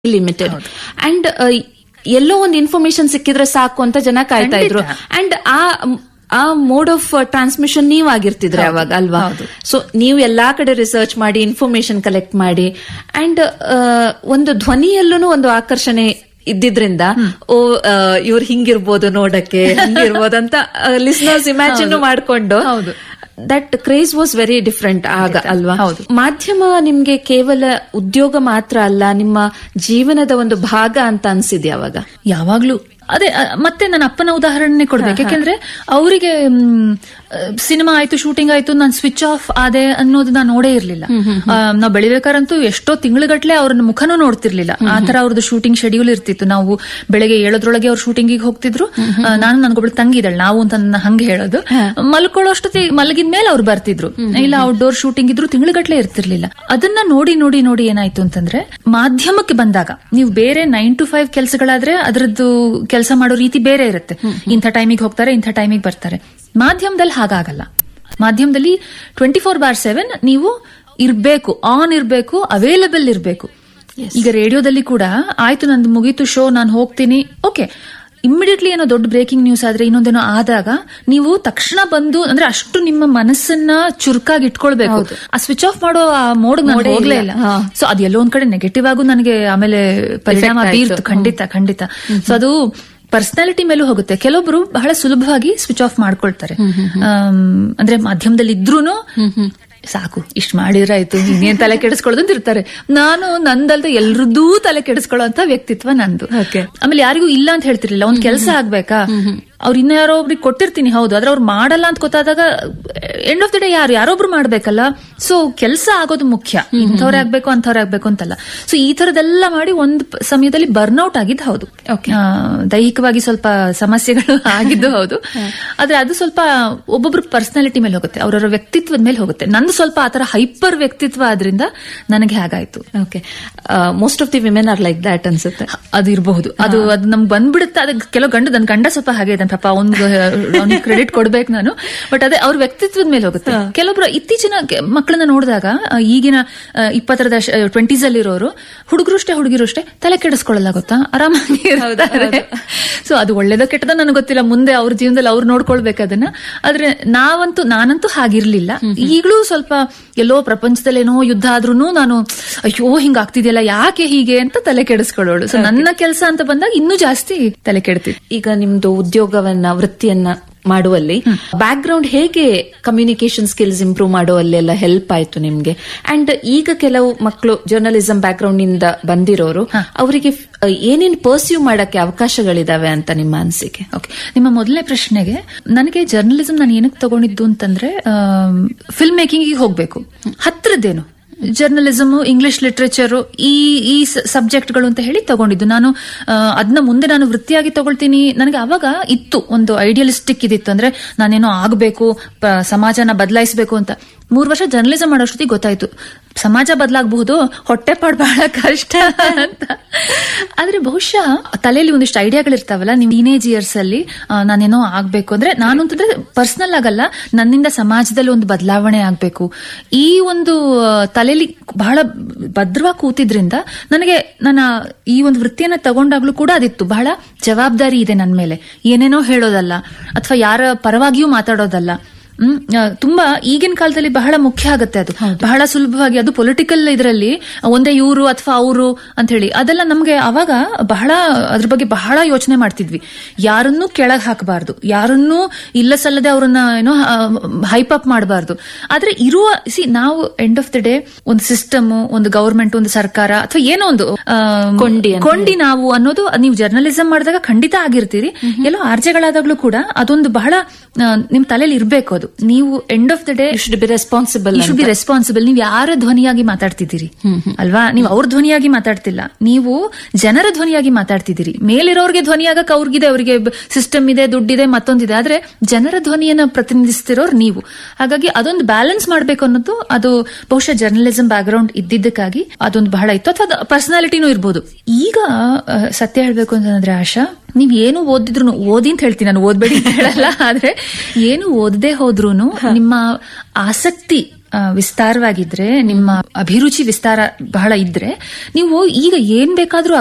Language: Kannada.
ಲಿಮಿಟೆಡ್ ಅಂಡ್ ಎಲ್ಲೋ ಒಂದು ಇನ್ಫಾರ್ಮೇಶನ್ ಸಿಕ್ಕಿದ್ರೆ ಸಾಕು ಅಂತ ಜನ ಕಾಯ್ತಾ ಇದ್ರು ಅಂಡ್ ಆ ಆ ಮೋಡ್ ಆಫ್ ಟ್ರಾನ್ಸ್ಮಿಷನ್ ನೀವ್ ಆಗಿರ್ತಿದ್ರೆ ಅವಾಗ ಅಲ್ವಾ ಸೊ ನೀವು ಎಲ್ಲಾ ಕಡೆ ರಿಸರ್ಚ್ ಮಾಡಿ ಇನ್ಫಾರ್ಮೇಶನ್ ಕಲೆಕ್ಟ್ ಮಾಡಿ ಅಂಡ್ ಒಂದು ಧ್ವನಿಯಲ್ಲೂ ಒಂದು ಆಕರ್ಷಣೆ ಇದ್ದಿದ್ರಿಂದ ಓ ಇವ್ರು ಹಿಂಗಿರ್ಬೋದು ನೋಡಕ್ಕೆ ಹಿಂಗಿರ್ಬೋದು ಅಂತ ಲಿಸ್ನರ್ಸ್ ಇಮ್ಯಾಜಿನ್ ಮಾಡ್ಕೊಂಡು that craze was very different ಆಗ ಅಲ್ವಾ ಮಾಧ್ಯಮ ನಿಮ್ಗೆ ಕೇವಲ ಉದ್ಯೋಗ ಮಾತ್ರ ಅಲ್ಲ ನಿಮ್ಮ ಜೀವನದ ಒಂದು ಭಾಗ ಅಂತ ಅನ್ಸಿದ್ಯಾ ಅವಾಗ ಯಾವಾಗ್ಲೂ ಅದೇ ಅ, ಮತ್ತೆ ನನ್ನ ಅಪ್ಪನ ಉದಾಹರಣೆ ಕೊಡ್ಬೇಕು ಯಾಕೆಂದ್ರೆ ಅವರಿಗೆ ಸಿನಿಮಾ ಆಯ್ತು ಶೂಟಿಂಗ್ ಆಯ್ತು ನಾನು ಸ್ವಿಚ್ ಆಫ್ ಆದೆ ಅನ್ನೋದು ನಾನು ನೋಡೇ ಇರ್ಲಿಲ್ಲ ನಾವು ಬೆಳಿಬೇಕಾರಂತೂ ಎಷ್ಟೋ ತಿಂಗಳುಗಟ್ಲೆ ಅವ್ರನ್ನ ಮುಖನೂ ನೋಡ್ತಿರ್ಲಿಲ್ಲ ಆ ತರ ಅವ್ರದ್ದು ಶೂಟಿಂಗ್ ಶೆಡ್ಯೂಲ್ ಇರ್ತಿತ್ತು ನಾವು ಬೆಳಗ್ಗೆ ಏಳೋದ್ರೊಳಗೆ ಅವ್ರು ಶೂಟಿಂಗಿಗೆ ಹೋಗ್ತಿದ್ರು ಆ, ನಾನು ನನ್ಗೊಬ್ಳು ತಂಗಿ ಇದ್ದಾಳೆ ನಾವು ಅಂತ ನನ್ನ ಹಂಗೆ ಹೇಳೋದು ಮಲ್ಕೊಳ್ಳೋಷ್ಟೊತ್ತಿ ಮಲಗಿದ ಮೇಲೆ ಅವ್ರು ಬರ್ತಿದ್ರು ಇಲ್ಲ ಔಟ್ಡೋರ್ ಶೂಟಿಂಗ್ ಇದ್ರು ತಿಂಗಳುಗಟ್ಲೆ ಇರ್ತಿರ್ಲಿಲ್ಲ ಅದನ್ನ ನೋಡಿ ನೋಡಿ ನೋಡಿ ಏನಾಯ್ತು ಅಂತಂದ್ರೆ ಮಾಧ್ಯಮಕ್ಕೆ ಬಂದಾಗ ನೀವು ಬೇರೆ ನೈನ್ ಟು ಫೈವ್ ಕೆಲಸಗಳಾದ್ರೆ ಅದರದ್ದು ಕೆಲಸ ಮಾಡೋ ರೀತಿ ಬೇರೆ ಇರುತ್ತೆ ಇಂಥ ಟೈಮಿಗೆ ಹೋಗ್ತಾರೆ ಇಂಥ ಟೈಮಿಗೆ ಬರ್ತಾರೆ ಮಾಧ್ಯಮದಲ್ಲಿ ಹಾಗಾಗಲ್ಲ ಮಾಧ್ಯಮದಲ್ಲಿ ಟ್ವೆಂಟಿ ಫೋರ್ ಬಾರ್ ಸೆವೆನ್ ನೀವು ಇರ್ಬೇಕು ಆನ್ ಇರ್ಬೇಕು ಅವೈಲಬಲ್ ಇರ್ಬೇಕು ಈಗ ರೇಡಿಯೋದಲ್ಲಿ ಕೂಡ ಆಯ್ತು ನಂದು ಮುಗೀತು ಶೋ ನಾನು ಹೋಗ್ತೀನಿ ಓಕೆ ಇಮ್ಮಿಡಿಯೇಟ್ಲಿ ಏನೋ ದೊಡ್ಡ ಬ್ರೇಕಿಂಗ್ ನ್ಯೂಸ್ ಆದ್ರೆ ಇನ್ನೊಂದೇನೋ ಆದಾಗ ನೀವು ತಕ್ಷಣ ಬಂದು ಅಂದ್ರೆ ಅಷ್ಟು ನಿಮ್ಮ ಮನಸ್ಸನ್ನ ಚುರುಕಾಗಿ ಇಟ್ಕೊಳ್ಬೇಕು ಆ ಸ್ವಿಚ್ ಆಫ್ ಮಾಡೋ ಆ ಮೋಡ್ ನಾನು ಹೋಗ್ಲೇ ಇಲ್ಲ ಸೊ ಅದು ಎಲ್ಲೋ ಒಂದ್ ಕಡೆ ನೆಗೆಟಿವ್ ಆಗು ನನಗೆ ಆಮೇಲೆ ಪರಿಣಾಮ ಬೀರ್ತು ಖಂಡಿತ ಖಂಡಿತ ಸೊ ಅದು ಪರ್ಸನಾಲಿಟಿ ಮೇಲೂ ಹೋಗುತ್ತೆ ಕೆಲವೊಬ್ರು ಬಹಳ ಸುಲಭವಾಗಿ ಸ್ವಿಚ್ ಆಫ್ ಮಾಡ್ಕೊಳ್ತಾರೆ ಆಮ್, ಅಂದ್ರೆ ಮಾಧ್ಯಮದಲ್ಲಿ ಇದ್ರೂನು ಸಾಕು ಇಷ್ಟ ಮಾಡಿದ್ರೆ ಆಯ್ತು ಇನ್ನೇನ್ ತಲೆ ಕೆಡಿಸ್ಕೊಳ್ಳೋದು ಅಂತ ಇರ್ತಾರೆ ನಾನು ನಂದಲ್ದೆ ಎಲ್ರದ್ದೂ ತಲೆ ಕೆಡಿಸ್ಕೊಳ್ಳೋ ಅಂತ ವ್ಯಕ್ತಿತ್ವ ನಂದು ಆಮೇಲೆ ಯಾರಿಗೂ ಇಲ್ಲ ಅಂತ ಹೇಳ್ತಿರ್ಲಿಲ್ಲ ಒಂದ್ ಕೆಲಸ ಆಗ್ಬೇಕಾ ಅವ್ರು ಇನ್ನ ಯಾರೋ ಒಬ್ರಿಗೆ ಕೊಟ್ಟಿರ್ತೀನಿ ಹೌದು ಆದ್ರೆ ಅವ್ರು ಮಾಡಲ್ಲ ಅಂತ ಗೊತ್ತಾದಾಗ ಎಂಡ್ ಆಫ್ ದ ಡೇ ಯಾರು ಯಾರೊಬ್ರು ಮಾಡ್ಬೇಕಲ್ಲ ಸೊ ಕೆಲಸ ಆಗೋದು ಮುಖ್ಯ ಇಂಥವ್ರೆ ಆಗ್ಬೇಕು ಅಂಥವ್ರೆ ಆಗ್ಬೇಕು ಅಂತಲ್ಲ ಸೊ ಈ ತರದೆಲ್ಲ ಮಾಡಿ ಒಂದ್ ಪ- ಸಮಯದಲ್ಲಿ ಬರ್ನ್ಔಟ್ ಆಗಿದ್ದು ಹೌದು ಆ, ದೈಹಿಕವಾಗಿ ಸ್ವಲ್ಪ ಸಮಸ್ಯೆಗಳು ಆಗಿದ್ದು ಹೌದು ಆದ್ರೆ ಅದು ಸ್ವಲ್ಪ ಒಬ್ಬೊಬ್ರು ಪರ್ಸನಾಲಿಟಿ ಮೇಲೆ ಹೋಗುತ್ತೆ ಅವರವರ ವ್ಯಕ್ತಿತ್ವದ ಮೇಲೆ ಹೋಗುತ್ತೆ ನಂದು ಸ್ವಲ್ಪ ಆತರ ಹೈಪರ್ ವ್ಯಕ್ತಿತ್ವ ಆದ್ರಿಂದ ನನಗೆ ಹಾಗಾಯ್ತು okay most of the women are like that ಅನ್ಸುತ್ತೆ ಅದು ಇರಬಹುದು ಅದು ಅದು ನಮ್ಗೆ ಬಂದ್ಬಿಡುತ್ತೆ ಅದಕ್ಕೆ ಕೆಲವು ಗಂಡ ನನ್ ಗಂಡ ಸ್ವಲ್ಪ ಹಾಗೆ ಇದ್ದಾನೆ ಪಾಪ ಅವ್ನ್ಗೆ ಅವ್ನಿಗೆ ಕ್ರೆಡಿಟ್ ಕೊಡ್ಬೇಕು ನಾನು ಬಟ್ ಅದೇ ಅವ್ರ ವ್ಯಕ್ತಿತ್ವದ ಮೇಲೆ ಹೋಗುತ್ತೆ ಕೆಲವೊಬ್ರು ಇತ್ತೀಚಿನ ಕೆ- ಮಕ್ಕಳನ್ನ ನೋಡಿದಾಗ ಆ, ಈಗಿನ ಆ, ಇಪ್ಪತ್ತರ ದಶ ಟ್ವೆಂಟೀಸ್ ಅಲ್ಲಿರೋರು ಹುಡುಗರು ಅಷ್ಟೇ ಹುಡುಗಿರು ಅಷ್ಟೇ ತಲೆ ಕೆಡಿಸ್ಕೊಳ್ಳಲ್ಲ ಗೊತ್ತಾ ಆರಾಮಾಗಿ ಸೊ ಅದು ಒಳ್ಳೇದ ಕೆಟ್ಟದ ನನಗೆ ಗೊತ್ತಿಲ್ಲ ಮುಂದೆ ಅವ್ರ ಜೀವನದಲ್ಲಿ ಅವ್ರು ನೋಡ್ಕೊಳ್ಬೇಕು ಅದನ್ನ ಆದ್ರೆ ನಾವಂತೂ ನಾನಂತೂ ಹಾಗಿರ್ಲಿಲ್ಲ ಈಗಲೂ ಸ್ವಲ್ಪ ಎಲ್ಲೋ ಪ್ರಪಂಚದಲ್ಲೇನೋ ಯುದ್ಧ ಆದ್ರೂ ನಾನು ಅಯ್ಯೋ ಹಿಂಗ ಆಗ್ತಿದೆಯಲ್ಲ ಯಾಕೆ ಹೀಗೆ ಅಂತ ತಲೆ ಕೆಡಿಸ್ಕೊಳ್ಳೋಳು ಸೊ ನನ್ನ ಕೆಲಸ ಅಂತ ಬಂದಾಗ ಇನ್ನೂ ಜಾಸ್ತಿ ತಲೆ ಕೆಡ್ತಿತ್ತು ಈಗ ನಿಮ್ದು ಉದ್ಯೋಗವನ್ನ ವೃತ್ತಿಯನ್ನ ಮಾಡುವಲ್ಲಿ ಬ್ಯಾಕ್ ಗ್ರೌಂಡ್ ಹೇಗೆ ಕಮ್ಯುನಿಕೇಶನ್ ಸ್ಕಿಲ್ಸ್ ಇಂಪ್ರೂವ್ ಮಾಡುವಲ್ಲೆಲ್ಲ ಹೆಲ್ಪ್ ಆಯ್ತು ನಿಮ್ಗೆ ಅಂಡ್ ಈಗ ಕೆಲವು ಮಕ್ಕಳು ಜರ್ನಲಿಸಂ ಬ್ಯಾಕ್ ಗ್ರೌಂಡ್ ನಿಂದ ಬಂದಿರೋರು ಅವರಿಗೆ ಏನೇನ್ ಪರ್ಸ್ಯೂ ಮಾಡಕ್ಕೆ ಅವಕಾಶಗಳಿದಾವೆ ಅಂತ ನಿಮ್ಮ ಅನಿಸಿಕೆ ಓಕೆ ನಿಮ್ಮ ಮೊದಲನೇ ಪ್ರಶ್ನೆಗೆ ನನಗೆ ಜರ್ನಲಿಸಂ ನಾನು ಏನಕ್ಕೆ ತಗೊಂಡಿದ್ದು ಅಂತಂದ್ರೆ ಫಿಲ್ಮ್ ಮೇಕಿಂಗ್ ಹೋಗ್ಬೇಕು ಹತ್ರದ್ದೇನು ಜರ್ನಲಿಸಮ್ ಇಂಗ್ಲಿಷ್ ಲಿಟ್ರೇಚರ್ ಈ ಈ ಸಬ್ಜೆಕ್ಟ್ಗಳು ಅಂತ ಹೇಳಿ ತಗೊಂಡಿದ್ದು ನಾನು ಅದನ್ನ ಮುಂದೆ ನಾನು ವೃತ್ತಿಯಾಗಿ ತಗೊಳ್ತೀನಿ ನನಗೆ ಅವಾಗ ಇತ್ತು ಒಂದು ಐಡಿಯಲಿಸ್ಟಿಕ್ ಇದಿತ್ತು ಅಂದ್ರೆ ನಾನೇನೋ ಆಗಬೇಕು ಸಮಾಜನ ಬದಲಾಯಿಸಬೇಕು ಅಂತ ಮೂರು ವರ್ಷ ಜರ್ನಲಿಸಂ ಮಾಡೋಷ್ಟೊತ್ತಿಗೆ ಗೊತ್ತಾಯ್ತು ಸಮಾಜ ಬದಲಾಗಬಹುದು ಹೊಟ್ಟೆ ಪಾಡ್ ಬಹಳ ಕಷ್ಟ ಅಂತ ಆದ್ರೆ ಬಹುಶಃ ತಲೆಯಲ್ಲಿ ಒಂದಿಷ್ಟು ಐಡಿಯಾಗಳಿರ್ತಾವಲ್ಲ ನಿಮ್ ಟೀನೇಜ್ ಇಯರ್ಸ್ ಅಲ್ಲಿ ಆ, ನಾನೇನೋ ಆಗ್ಬೇಕು ಅಂದ್ರೆ ನಾನು ಅಂತಂದ್ರೆ ಪರ್ಸನಲ್ ಆಗಲ್ಲ ನನ್ನಿಂದ ಸಮಾಜದಲ್ಲಿ ಒಂದು ಬದಲಾವಣೆ ಆಗ್ಬೇಕು ಈ ಒಂದು ಆ, ತಲೆಯಲ್ಲಿ ಬಹಳ ಭದ್ರವಾಗಿ ಕೂತಿದ್ರಿಂದ ನನಗೆ ನನ್ನ ಈ ಒಂದು ವೃತ್ತಿಯನ್ನ ತಗೊಂಡಾಗ್ಲೂ ಕೂಡ ಅದಿತ್ತು ಬಹಳ ಜವಾಬ್ದಾರಿ ಇದೆ ನನ್ನ ಮೇಲೆ ಏನೇನೋ ಹೇಳೋದಲ್ಲ ಅಥವಾ ಯಾರ ಪರವಾಗಿಯೂ ಮಾತಾಡೋದಲ್ಲ ಹ್ಮ್ ಆ, ತುಂಬಾ ಈಗಿನ ಕಾಲದಲ್ಲಿ ಬಹಳ ಮುಖ್ಯ ಆಗುತ್ತೆ ಅದು ಬಹಳ ಸುಲಭವಾಗಿ ಅದು ಪೊಲಿಟಿಕಲ್ ಇದರಲ್ಲಿ ಒಂದೇ ಇವರು ಅಥವಾ ಅವರು ಅಂತ ಹೇಳಿ ಅದೆಲ್ಲ ನಮ್ಗೆ ಅವಾಗ ಬಹಳ ಅದ್ರ ಬಗ್ಗೆ ಬಹಳ ಯೋಚನೆ ಮಾಡ್ತಿದ್ವಿ ಯಾರನ್ನೂ ಕೆಳಗ್ ಹಾಕಬಾರ್ದು ಯಾರನ್ನೂ ಇಲ್ಲ ಸಲ್ಲದೆ ಅವ್ರನ್ನ ಏನೋ ಹೈಪ್ ಅಪ್ ಮಾಡಬಾರ್ದು ಆದ್ರೆ ಇರುವ ಸಿ ನಾವು ಎಂಡ್ ಆಫ್ ದ ಡೇ ಒಂದು ಸಿಸ್ಟಮ್ ಒಂದು ಗವರ್ಮೆಂಟ್ ಒಂದು ಸರ್ಕಾರ ಅಥವಾ ಏನೋ ಒಂದು ಆ, ಕೊಂಡಿ ಅಂತ ಕೊಂಡಿ ನಾವು ಅನ್ನೋದು ನೀವು ಜರ್ನಲಿಸಂ ಮಾಡಿದಾಗ ಖಂಡಿತ ಆಗಿರ್ತೀರಿ ಎಲ್ಲೋ ಆರ್ಜೆಗಳಾದಾಗ್ಲೂ ಕೂಡ ಅದೊಂದು ಬಹಳ ಆ, ನಿಮ್ ತಲೆಯಲ್ಲಿ ಇರ್ಬೇಕು ಅದು ನೀವು end of the day should be responsible should be responsible ನೀವು ಯಾರ ಧ್ವನಿಯಾಗಿ ಮಾತಾಡ್ತಿದ್ದೀರಿ ಅಲ್ವಾ ನೀವು ಅವ್ರ ಧ್ವನಿಯಾಗಿ ಮಾತಾಡ್ತಿಲ್ಲ ನೀವು ಜನರ ಧ್ವನಿಯಾಗಿ ಮಾತಾಡ್ತಿದ್ದೀರಿ ಮೇಲಿರೋರ್ಗೆ ಧ್ವನಿಯಾಗಕ್ಕೆ ಅವ್ರಿಗಿದೆ ಅವರಿಗೆ ಸಿಸ್ಟಮ್ ಇದೆ ದುಡ್ಡಿದೆ ಮತ್ತೊಂದಿದೆ ಆದ್ರೆ ಜನರ ಧ್ವನಿಯನ್ನ ಪ್ರತಿನಿಧಿಸ್ತಿರೋರು ನೀವು ಹಾಗಾಗಿ ಅದೊಂದು ಬ್ಯಾಲೆನ್ಸ್ ಮಾಡ್ಬೇಕು ಅನ್ನೋದು ಅದು ಬಹುಶಃ ಜರ್ನಲಿಸಂ ಬ್ಯಾಕ್ ಗ್ರೌಂಡ್ ಇದ್ದಿದ್ದಕ್ಕಾಗಿ ಅದೊಂದು ಬಹಳ ಇತ್ತು ಅಥವಾ ಪರ್ಸನಾಲಿಟಿನೂ ಇರ್ಬೋದು ಈಗ ಆ, ಸತ್ಯ ಹೇಳ್ಬೇಕು ಅಂತಂದ್ರೆ ಆಶಾ ನೀವ್ ಏನು ಓದಿದ್ರು ಓದಿ ಅಂತ ಹೇಳ್ತೀನಿ ನಾನು ಓದ್ಬೇಡಿ ಅಂತ ಹೇಳಲ್ಲ ಆದ್ರೆ ಏನು ಓದದೆ ಹೋದ್ರೂನು ನಿಮ್ಮ ಆಸಕ್ತಿ ಆ, ವಿಸ್ತಾರವಾಗಿದ್ರೆ ನಿಮ್ಮ ಅಭಿರುಚಿ ವಿಸ್ತಾರ ಬಹಳ ಇದ್ರೆ ನೀವು ಈಗ ಏನ್ ಬೇಕಾದ್ರೂ